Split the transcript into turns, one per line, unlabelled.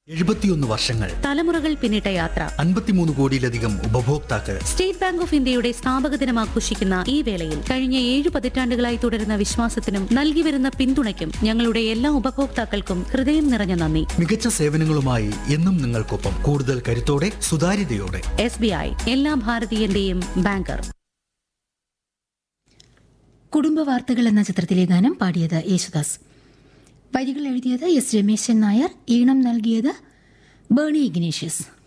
എഴുപത്തിയൊന്ന് വർഷങ്ങൾ
തലമുറകൾ പിന്നിട്ട യാത്ര
അൻപത്തിമൂന്ന് കോടിയിലധികം ഉപഭോക്താക്കൾ
സ്റ്റേറ്റ് ബാങ്ക് ഓഫ് ഇന്ത്യയുടെ സ്ഥാപക ദിനം ആഘോഷിക്കുന്ന ഈ വേളയിൽ കഴിഞ്ഞ ഏഴു പതിറ്റാണ്ടുകളായി തുടരുന്ന വിശ്വാസത്തിനും നൽകി വരുന്ന പിന്തുണയ്ക്കും ഞങ്ങളുടെ എല്ലാ ഉപഭോക്താക്കൾക്കും ഹൃദയം നിറഞ്ഞ നന്ദി
മികച്ച സേവനങ്ങളുമായി എന്നും നിങ്ങൾക്കൊപ്പം കൂടുതൽ കരുത്തോടെ സുതാര്യതയോടെ
എസ് ബി ഐ എല്ലാ ഭാരതീയന്റെയും ബാങ്കർ
കുടുംബ വാർത്തകൾ എന്ന ചിത്രത്തിലെ ഗാനം പാടിയത് യേശുദാസ് വരികൾ എഴുതിയത് എസ് രമേശൻ നായർ ഈണം നൽകിയത് ബേണി ഇഗ്നേഷ്യസ്